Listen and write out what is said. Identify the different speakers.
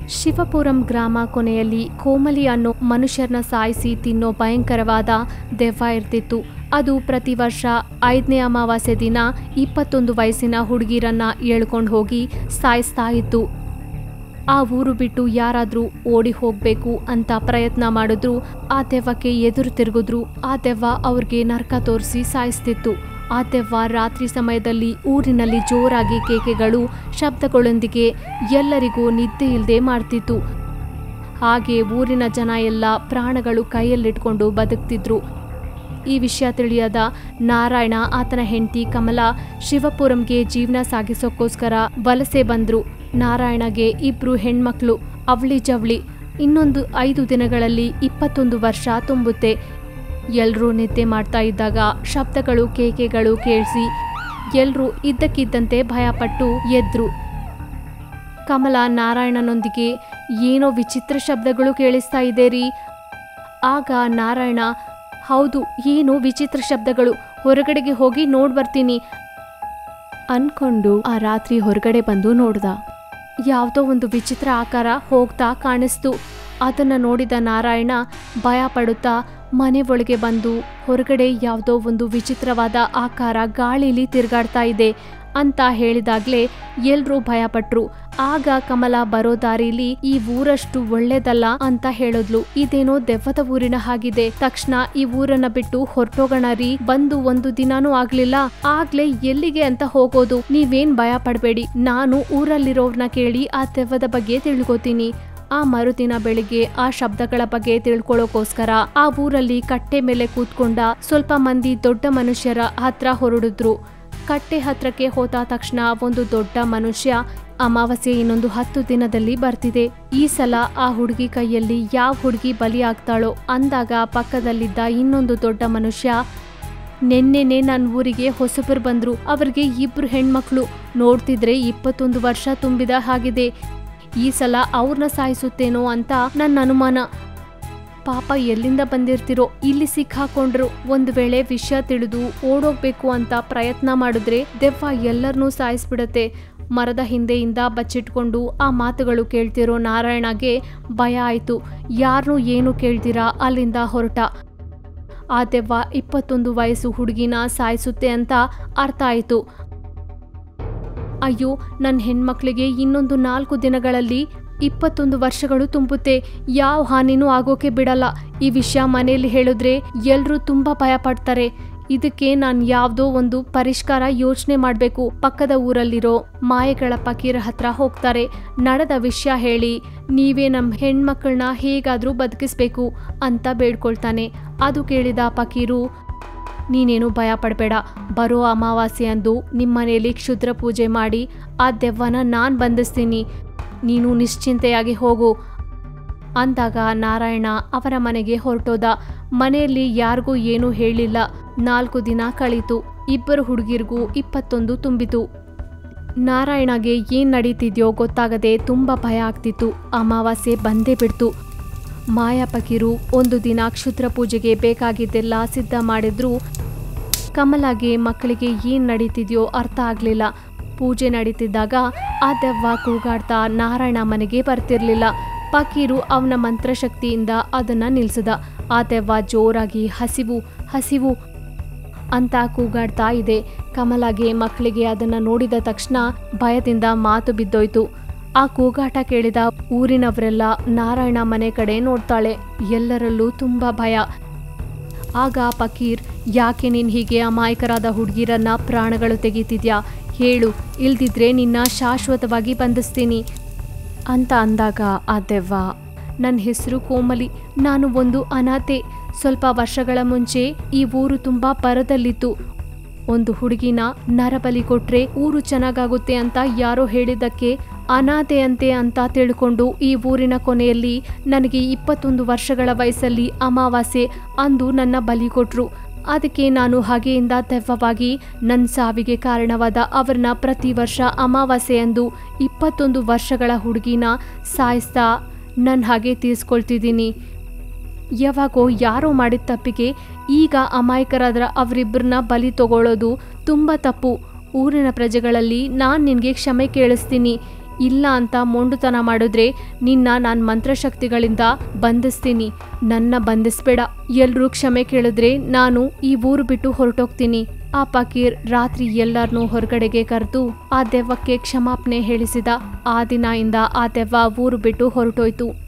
Speaker 1: ಶಿವಪುರಂ ಗ್ರಾಮ ಕೊನೆಯಲ್ಲಿ ಕೋಮಲಿ ಅನ್ನೋ ಮನುಷ್ಯರನ್ನ ಸಾಯಿಸಿ ತಿನ್ನೋ ಭಯಂಕರವಾದ ದೆವ್ವ ಇರ್ತಿತ್ತು ಅದು ಪ್ರತಿ ವರ್ಷ ಐದನೇ ಅಮಾವಾಸ್ಯೆ ದಿನ ಇಪ್ಪತ್ತೊಂದು ವಯಸ್ಸಿನ ಹುಡುಗಿರನ್ನ ಎಳ್ಕೊಂಡು ಹೋಗಿ ಸಾಯಿಸ್ತಾ ಇತ್ತು ಆ ಊರು ಬಿಟ್ಟು ಯಾರಾದರೂ ಓಡಿ ಹೋಗಬೇಕು ಅಂತ ಪ್ರಯತ್ನ ಮಾಡಿದ್ರು ಆ ದೆವ್ವಕ್ಕೆ ಎದುರು ತಿರುಗಿದ್ರು ಆ ದೆವ್ವ ಅವ್ರಿಗೆ ನರಕ ತೋರಿಸಿ ಸಾಯಿಸ್ತಿತ್ತು ಆ ದೆವ್ವ ರಾತ್ರಿ ಸಮಯದಲ್ಲಿ ಊರಿನಲ್ಲಿ ಜೋರಾಗಿ ಕೇಕೆಗಳು ಶಬ್ದಗಳೊಂದಿಗೆ ಎಲ್ಲರಿಗೂ ನಿದ್ದೆ ಇಲ್ಲದೆ ಮಾಡ್ತಿತ್ತು ಹಾಗೆ ಊರಿನ ಜನ ಎಲ್ಲ ಪ್ರಾಣಗಳು ಕೈಯಲ್ಲಿಟ್ಕೊಂಡು ಬದುಕ್ತಿದ್ರು ಈ ವಿಷಯ ತಿಳಿಯದ ನಾರಾಯಣ ಆತನ ಹೆಂಡತಿ ಕಮಲ ಶಿವಪುರಂಗೆ ಜೀವನ ಸಾಗಿಸೋಕ್ಕೋಸ್ಕರ ವಲಸೆ ಬಂದ್ರು ನಾರಾಯಣಗೆ ಇಬ್ರು ಹೆಣ್ಮಕ್ಳು ಅವಳಿ ಜವಳಿ ಇನ್ನೊಂದು ಐದು ದಿನಗಳಲ್ಲಿ ಇಪ್ಪತ್ತೊಂದು ವರ್ಷ ತುಂಬುತ್ತೆ ಎಲ್ಲರೂ ನಿದ್ದೆ ಮಾಡ್ತಾ ಇದ್ದಾಗ ಶಬ್ದಗಳು ಕೇಕೆಗಳು ಕೇಳಿಸಿ ಎಲ್ಲರೂ ಇದ್ದಕ್ಕಿದ್ದಂತೆ ಭಯಪಟ್ಟು ಎದ್ರು ಕಮಲ ನಾರಾಯಣನೊಂದಿಗೆ ಏನೋ ವಿಚಿತ್ರ ಶಬ್ದಗಳು ಕೇಳಿಸ್ತಾ ಇದೆ ರೀ ಆಗ ನಾರಾಯಣ ಹೌದು ಏನು ವಿಚಿತ್ರ ಶಬ್ದಗಳು ಹೊರಗಡೆಗೆ ಹೋಗಿ ನೋಡ್ ಬರ್ತೀನಿ ಅನ್ಕೊಂಡು ಆ ರಾತ್ರಿ ಹೊರಗಡೆ ಬಂದು ನೋಡ್ದ ಯಾವುದೋ ಒಂದು ವಿಚಿತ್ರ ಆಕಾರ ಹೋಗ್ತಾ ಕಾಣಿಸ್ತು ಅದನ್ನ ನೋಡಿದ ನಾರಾಯಣ ಭಯ ಪಡುತ್ತಾ ಮನೆ ಒಳಗೆ ಬಂದು ಹೊರಗಡೆ ಯಾವುದೋ ಒಂದು ವಿಚಿತ್ರವಾದ ಆಕಾರ ಗಾಳಿಲಿ ತಿರುಗಾಡ್ತಾ ಇದೆ ಅಂತ ಹೇಳಿದಾಗ್ಲೇ ಎಲ್ರೂ ಭಯಪಟ್ರು ಆಗ ಕಮಲ ಬರೋ ದಾರಿಲಿ ಈ ಊರಷ್ಟು ಒಳ್ಳೇದಲ್ಲ ಅಂತ ಹೇಳಿದ್ಲು ಇದೇನೋ ದೆವ್ವದ ಊರಿನ ಹಾಗಿದೆ ತಕ್ಷಣ ಈ ಊರನ್ನ ಬಿಟ್ಟು ಹೊರಟೋಗೋಣ ರೀ ಬಂದು ಒಂದು ದಿನಾನೂ ಆಗ್ಲಿಲ್ಲ ಆಗ್ಲೇ ಎಲ್ಲಿಗೆ ಅಂತ ಹೋಗೋದು ನೀವೇನ್ ಭಯ ಪಡ್ಬೇಡಿ ನಾನು ಊರಲ್ಲಿರೋರ್ನ ಕೇಳಿ ಆ ದೆವ್ವದ ಬಗ್ಗೆ ತಿಳ್ಕೊತೀನಿ ಆ ಮರುದಿನ ಬೆಳಿಗ್ಗೆ ಆ ಶಬ್ದಗಳ ಬಗ್ಗೆ ತಿಳ್ಕೊಳ್ಳೋಕೋಸ್ಕರ ಆ ಊರಲ್ಲಿ ಕಟ್ಟೆ ಮೇಲೆ ಕೂತ್ಕೊಂಡ ಸ್ವಲ್ಪ ಮಂದಿ ದೊಡ್ಡ ಮನುಷ್ಯರ ಹತ್ರ ಹೊರಡಿದ್ರು ಕಟ್ಟೆ ಹತ್ರಕ್ಕೆ ಹೋದ ತಕ್ಷಣ ಒಂದು ದೊಡ್ಡ ಮನುಷ್ಯ ಅಮಾವಾಸ್ಯೆ ಇನ್ನೊಂದು ಹತ್ತು ದಿನದಲ್ಲಿ ಬರ್ತಿದೆ ಈ ಸಲ ಆ ಹುಡುಗಿ ಕೈಯಲ್ಲಿ ಯಾವ ಹುಡುಗಿ ಬಲಿ ಆಗ್ತಾಳೋ ಅಂದಾಗ ಪಕ್ಕದಲ್ಲಿದ್ದ ಇನ್ನೊಂದು ದೊಡ್ಡ ಮನುಷ್ಯ ನೆನ್ನೆನೆ ನನ್ನ ಊರಿಗೆ ಹೊಸಬರು ಬಂದ್ರು ಅವ್ರಿಗೆ ಇಬ್ರು ಹೆಣ್ಮಕ್ಳು ನೋಡ್ತಿದ್ರೆ ಇಪ್ಪತ್ತೊಂದು ವರ್ಷ ತುಂಬಿದ ಹಾಗಿದೆ ಈ ಸಲ ಅವ್ರನ್ನ ಸಾಯಿಸುತ್ತೇನೋ ಅಂತ ನನ್ನ ಅನುಮಾನ ಪಾಪ ಎಲ್ಲಿಂದ ಬಂದಿರ್ತಿರೋ ಇಲ್ಲಿ ಸಿಕ್ಕಾಕೊಂಡ್ರು ಒಂದು ವೇಳೆ ವಿಷಯ ತಿಳಿದು ಓಡೋಗ್ಬೇಕು ಅಂತ ಪ್ರಯತ್ನ ಮಾಡಿದ್ರೆ ದೆವ್ವ ಎಲ್ಲರನ್ನೂ ಸಾಯಿಸ್ಬಿಡತ್ತೆ ಮರದ ಹಿಂದೆಯಿಂದ ಬಚ್ಚಿಟ್ಕೊಂಡು ಆ ಮಾತುಗಳು ಕೇಳ್ತಿರೋ ನಾರಾಯಣಗೆ ಭಯ ಆಯ್ತು ಯಾರನ್ನೂ ಏನು ಕೇಳ್ತೀರಾ ಅಲ್ಲಿಂದ ಹೊರಟ ಆ ದೆವ್ವ ಇಪ್ಪತ್ತೊಂದು ವಯಸ್ಸು ಹುಡುಗಿನ ಸಾಯಿಸುತ್ತೆ ಅಂತ ಅರ್ಥ ಆಯಿತು ಅಯ್ಯೋ ನನ್ನ ಹೆಣ್ಮಕ್ಳಿಗೆ ಇನ್ನೊಂದು ನಾಲ್ಕು ದಿನಗಳಲ್ಲಿ ಇಪ್ಪತ್ತೊಂದು ವರ್ಷಗಳು ತುಂಬುತ್ತೆ ಯಾವ ಹಾನಿನೂ ಆಗೋಕೆ ಬಿಡಲ್ಲ ಈ ವಿಷಯ ಮನೆಯಲ್ಲಿ ಹೇಳಿದ್ರೆ ಎಲ್ರೂ ತುಂಬಾ ಭಯ ಪಡ್ತಾರೆ ಇದಕ್ಕೆ ನಾನು ಯಾವುದೋ ಒಂದು ಪರಿಷ್ಕಾರ ಯೋಚನೆ ಮಾಡಬೇಕು ಪಕ್ಕದ ಊರಲ್ಲಿರೋ ಮಾಯಗಳ ಪಕೀರ ಹತ್ರ ಹೋಗ್ತಾರೆ ನಡೆದ ವಿಷಯ ಹೇಳಿ ನೀವೇ ನಮ್ಮ ಹೆಣ್ಮಕ್ಳನ್ನ ಹೇಗಾದರೂ ಬದುಕಿಸ್ಬೇಕು ಅಂತ ಬೇಡ್ಕೊಳ್ತಾನೆ ಅದು ಕೇಳಿದ ಪಕೀರು ನೀನೇನು ಭಯ ಪಡಬೇಡ ಬರೋ ಅಮಾವಾಸ್ಯೆ ಅಂದು ನಿಮ್ಮನೇಲಿ ಕ್ಷುದ್ರ ಪೂಜೆ ಮಾಡಿ ಆ ದೆವ್ವನ ನಾನು ಬಂಧಿಸ್ತೀನಿ ನೀನು ನಿಶ್ಚಿಂತೆಯಾಗಿ ಹೋಗು ಅಂದಾಗ ನಾರಾಯಣ ಅವರ ಮನೆಗೆ ಹೊರಟೋದ ಮನೆಯಲ್ಲಿ ಯಾರಿಗೂ ಏನೂ ಹೇಳಿಲ್ಲ ನಾಲ್ಕು ದಿನ ಕಳೀತು ಇಬ್ಬರು ಹುಡುಗಿರಿಗೂ ಇಪ್ಪತ್ತೊಂದು ತುಂಬಿತು ನಾರಾಯಣಗೆ ಏನ್ ನಡೀತಿದ್ಯೋ ಗೊತ್ತಾಗದೆ ತುಂಬಾ ಭಯ ಆಗ್ತಿತ್ತು ಅಮಾವಾಸ್ಯೆ ಬಂದೇ ಬಿಡ್ತು ಮಾಯಾಪಕಿರು ಒಂದು ದಿನ ಕ್ಷುದ್ರ ಪೂಜೆಗೆ ಬೇಕಾಗಿದ್ದೆಲ್ಲ ಸಿದ್ಧ ಮಾಡಿದ್ರು ಕಮಲಾಗೆ ಮಕ್ಕಳಿಗೆ ಏನ್ ನಡೀತಿದ್ಯೋ ಅರ್ಥ ಆಗ್ಲಿಲ್ಲ ಪೂಜೆ ನಡೀತಿದ್ದಾಗ ಆ ದೆವ್ವ ಕೂಗಾಡ್ತಾ ನಾರಾಯಣ ಮನೆಗೆ ಬರ್ತಿರ್ಲಿಲ್ಲ ಪಕೀರು ಅವನ ಮಂತ್ರಶಕ್ತಿಯಿಂದ ಅದನ್ನ ನಿಲ್ಸಿದ ಆ ದೆವ್ವ ಜೋರಾಗಿ ಹಸಿವು ಹಸಿವು ಅಂತ ಕೂಗಾಡ್ತಾ ಇದೆ ಕಮಲಾಗೆ ಮಕ್ಕಳಿಗೆ ಅದನ್ನ ನೋಡಿದ ತಕ್ಷಣ ಭಯದಿಂದ ಮಾತು ಬಿದ್ದೋಯ್ತು ಆ ಕೂಗಾಟ ಕೇಳಿದ ಊರಿನವರೆಲ್ಲ ನಾರಾಯಣ ಮನೆ ಕಡೆ ನೋಡ್ತಾಳೆ ಎಲ್ಲರಲ್ಲೂ ತುಂಬಾ ಭಯ ಆಗ ಫಕೀರ್ ಯಾಕೆ ನೀನ್ ಹೀಗೆ ಅಮಾಯಕರಾದ ಹುಡುಗಿರನ್ನ ಪ್ರಾಣಗಳು ತೆಗಿತಿದ್ಯಾ ಹೇಳು ಇಲ್ದಿದ್ರೆ ನಿನ್ನ ಶಾಶ್ವತವಾಗಿ ಬಂಧಿಸ್ತೀನಿ ಅಂತ ಅಂದಾಗ ಆ ದೆವ್ವ ನನ್ನ ಹೆಸರು ಕೋಮಲಿ ನಾನು ಒಂದು ಅನಾಥೆ ಸ್ವಲ್ಪ ವರ್ಷಗಳ ಮುಂಚೆ ಈ ಊರು ತುಂಬಾ ಬರದಲ್ಲಿತ್ತು ಒಂದು ಹುಡುಗಿನ ನರಬಲಿ ಕೊಟ್ರೆ ಊರು ಚೆನ್ನಾಗಾಗುತ್ತೆ ಅಂತ ಯಾರೋ ಹೇಳಿದ್ದಕ್ಕೆ ಅನಾಥೆಯಂತೆ ಅಂತ ತಿಳ್ಕೊಂಡು ಈ ಊರಿನ ಕೊನೆಯಲ್ಲಿ ನನಗೆ ಇಪ್ಪತ್ತೊಂದು ವರ್ಷಗಳ ವಯಸ್ಸಲ್ಲಿ ಅಮಾವಾಸ್ಯೆ ಅಂದು ನನ್ನ ಬಲಿ ಕೊಟ್ರು ಅದಕ್ಕೆ ನಾನು ಹಾಗೆಯಿಂದ ದೆವ್ವವಾಗಿ ನನ್ನ ಸಾವಿಗೆ ಕಾರಣವಾದ ಅವ್ರನ್ನ ಪ್ರತಿ ವರ್ಷ ಅಮಾವಾಸ್ಯೆಯಂದು ಇಪ್ಪತ್ತೊಂದು ವರ್ಷಗಳ ಹುಡುಗಿನ ಸಾಯಿಸ್ತಾ ನನ್ನ ಹಾಗೆ ತೀರ್ಸ್ಕೊಳ್ತಿದ್ದೀನಿ ಯಾವಾಗೋ ಯಾರೋ ಮಾಡಿದ ತಪ್ಪಿಗೆ ಈಗ ಅಮಾಯಕರಾದ್ರ ಅವರಿಬ್ಬರನ್ನ ಬಲಿ ತಗೊಳ್ಳೋದು ತುಂಬ ತಪ್ಪು ಊರಿನ ಪ್ರಜೆಗಳಲ್ಲಿ ನಾನು ನಿನಗೆ ಕ್ಷಮೆ ಕೇಳಿಸ್ತೀನಿ ಇಲ್ಲ ಅಂತ ಮೊಂಡುತನ ಮಾಡಿದ್ರೆ ನಿನ್ನ ನಾನು ಮಂತ್ರಶಕ್ತಿಗಳಿಂದ ಬಂಧಿಸ್ತೀನಿ ನನ್ನ ಬಂಧಿಸ್ಬೇಡ ಎಲ್ರೂ ಕ್ಷಮೆ ಕೇಳಿದ್ರೆ ನಾನು ಈ ಊರು ಬಿಟ್ಟು ಹೊರಟೋಗ್ತೀನಿ ಆ ಫಕೀರ್ ರಾತ್ರಿ ಎಲ್ಲರನ್ನೂ ಹೊರಗಡೆಗೆ ಕರೆದು ಆ ದೆವ್ವಕ್ಕೆ ಕ್ಷಮಾಪಣೆ ಹೇಳಿಸಿದ ಆ ದಿನ ಇಂದ ಆ ದೆವ್ವ ಊರು ಬಿಟ್ಟು ಹೊರಟೋಯ್ತು